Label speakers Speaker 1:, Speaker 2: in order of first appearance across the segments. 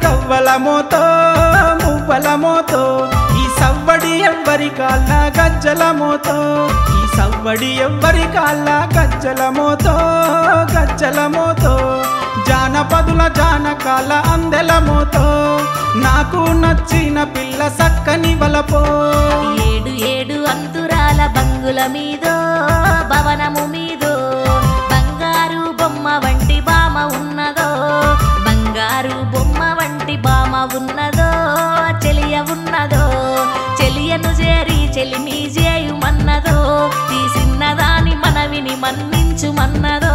Speaker 1: గవ్వల మోతో మువ్వల మోతో ఈ సవ్వడి ఎవ్వరి కాళ్ళ గజ్జల మోతో ఈ సవ్వడి ఎవ్వరి కాళ్ళ గజ్జల మోతో గజ్జల మోతో జానపదుల జానకాల అందెల మోతో నాకు నచ్చిన పిల్ల సక్కని వలపో
Speaker 2: ఏడు ఏడు అంతురాల బంగుల మీదో భవనము మీదో బంగారు బొమ్మ వంటి బామ ఉన్నదో బంగారు బొమ్మ వంటి బామ ఉన్నదో చెలియ ఉన్నదో చెలియను చేరి చెలిమి చేయుమన్నదో ఈ చిన్నదాని మనవిని మన్నించుమన్నదో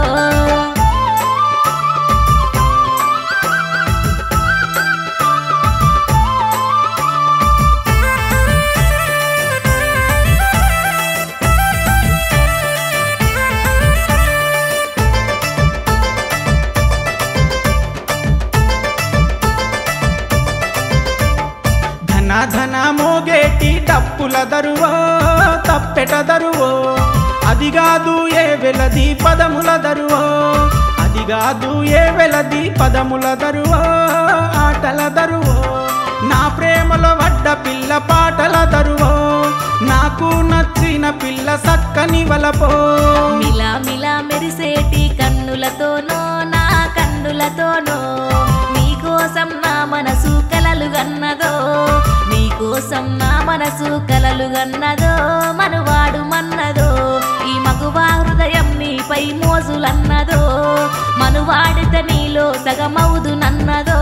Speaker 1: ధన ధన మోగేటి డప్పుల దరువో తప్పెట దరువో అది కాదు ఏ వెలది పదముల దరువో అది కాదు ఏ వెలది పదముల దరువో ఆటల దరువో నా ప్రేమలో వడ్డ పిల్ల పాటల దరువో నాకు నచ్చిన పిల్ల సక్కని వలపో
Speaker 2: మిలా మిలా మెరిసేటి కన్నులతోనో నా కన్నులతోనో నీకోసం నా మనసు కలలు గన్నదో నీకోసం నా మనసు కలలు గన్నదో మనువాడు మన్నదో ఈ మగువా హృదయం నీపై మోజులన్నదో మనువాడిత నీలో సగమౌదు నన్నదో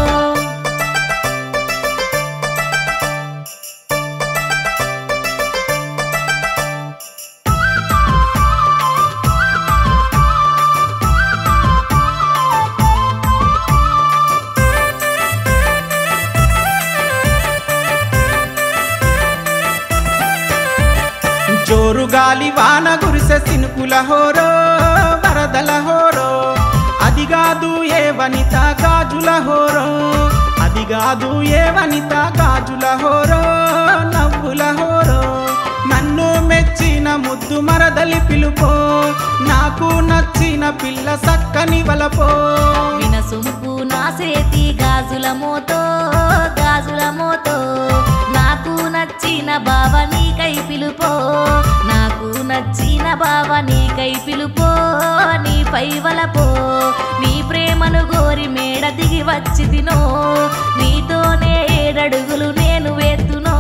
Speaker 1: జోరు గాలి వాన గురిసె సినుకుల హోరో వరదల హోరో అది కాదు ఏ వనిత గాజుల హోరో అది కాదు ఏ వనిత గాజుల హోరో నవ్వుల హోరో నన్ను మెచ్చిన ముద్దు మరదలి పిలుపో నాకు నచ్చిన పిల్ల సక్కని వలపో
Speaker 2: వినసొంపు నా సేతి గాజుల మోతో గాజుల మోతో నాకు నచ్చిన బావ నీకై పిలుపో నాకు నచ్చిన బావ నీకై పిలుపో నీపై వలపో నీ ప్రేమను గోరి మేడ దిగి వచ్చి తినో నీతోనే ఏడడుగులు నేను వేతునో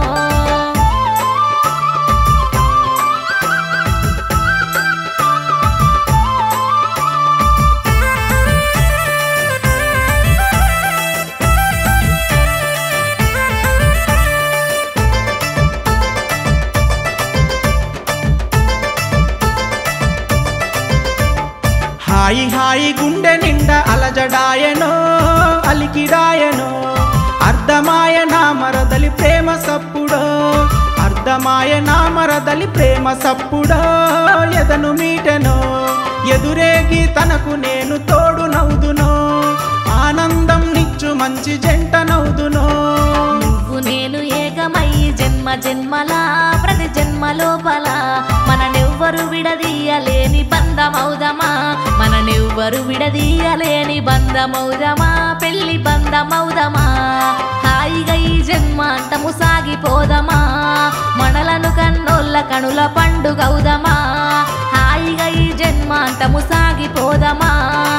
Speaker 1: హాయి హాయి గుండె నిండా అలజడాయనో అలికిడాయనో అర్ధమాయ నా మరదలి ప్రేమ సప్పుడో అర్ధమాయ నా మరదలి ప్రేమ సప్పుడో ఎదను మీటెనో ఎదురేగి తనకు నేను తోడు నవ్వుదునో ఆనందం నిచ్చు మంచి జంట నవ్వుదునో
Speaker 2: నువ్వు నేను ఏకమై జన్మ జన్మల ప్రతి జన్మ లోపల మననెవ్వరు విడదీయలేని బంధమౌదమా మననెవ్వరు విడదీయలేని బంధమౌదమా పెళ్లి బంధమౌదమా హాయిగా ఈ జన్మాంతము సాగిపోదమా మనలను కన్నోళ్ళ కనుల పండుగౌదమా హాయిగా ఈ జన్మాంతము సాగిపోదమా